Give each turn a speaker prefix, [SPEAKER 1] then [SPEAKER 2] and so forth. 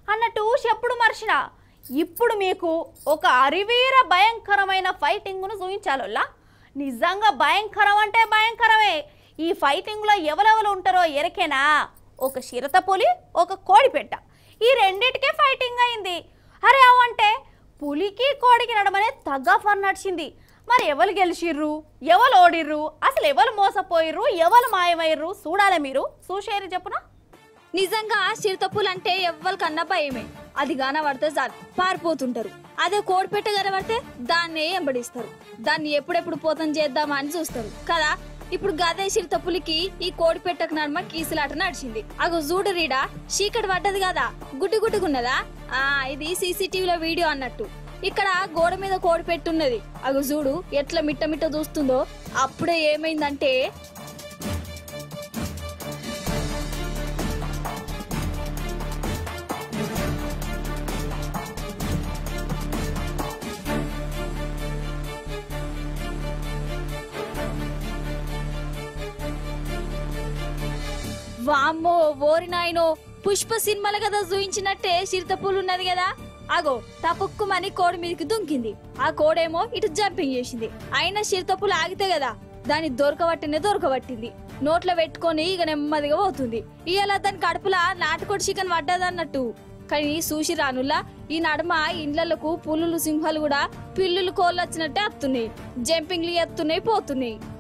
[SPEAKER 1] అన్నట్టు చెప్పుడు మర్చిన ఇప్పుడు మీకు ఒక అరివీర భయంకరమైన ఫైటింగ్ను చూపించాలోలా నిజంగా భయంకరం అంటే భయంకరమే ఈ ఫైటింగ్లో ఎవరెవరు ఉంటారో ఎరకేనా ఒక చిరతపులి ఒక కోడిపెట్ట ఈ రెండిటికే ఫైటింగ్ అయింది అరే అవంటే పులికి కోడికి నడమనే తగ్గఫర్ నడిచింది మరి ఎవరు గెలిచిర్రు ఎవరు ఓడిర్రు అసలు ఎవరు మోసపోయిర్రు ఎవరు మాయమయ్యారు చూడాలి మీరు చూసేరు చెప్పునా
[SPEAKER 2] నిజంగా చిరుతపులు అంటే ఎవ్వరికన్నా భయమే అది పడితే చాలు పారిపోతుంటారు అదే కోడిపెట్ట కనబడితే దాన్నే ఎంబడిస్తారు దాన్ని ఎప్పుడెప్పుడు పోతం చేద్దామా అని చూస్తారు కదా ఇప్పుడు గదే చిరుతపులికి ఈ కోడిపెట్టకు నడుమ కీసులాట నడిచింది అగో చూడు రీడా చీకటి పడ్డది కదా గుడ్డు గుడ్డుగున్నదా ఆ ఇది సీసీటీవీలో వీడియో అన్నట్టు ఇక్కడ గోడ మీద కోడి పెట్టున్నది అగో చూడు ఎట్లా మిట్ట మిట్ట చూస్తుందో అప్పుడే ఏమైందంటే వామ్మో ఓరి నాయనో పుష్ప సినిమాల కదా చూయించినట్టే చిరుతపూలు ఉన్నది కదా అగో తపుక్కుమని కోడి మీదకి దుంకింది ఆ కోడేమో ఇటు జంపింగ్ చేసింది అయినా చిరుతపులు ఆగితే కదా దాన్ని దొరకబట్టినే దొరకబట్టింది నోట్లో పెట్టుకొని ఇక నెమ్మదిగా పోతుంది ఇవాళ దాని కడుపులా నాటుకోడి చికెన్ పడ్డదన్నట్టు కానీ సూసి రానుల్లా ఈ నడుమ ఇండ్లకు పులులు సింహాలు కూడా పిల్లులు కోళ్ళు వచ్చినట్టే వస్తున్నాయి జంపింగ్లు ఎత్తున్నాయి పోతున్నాయి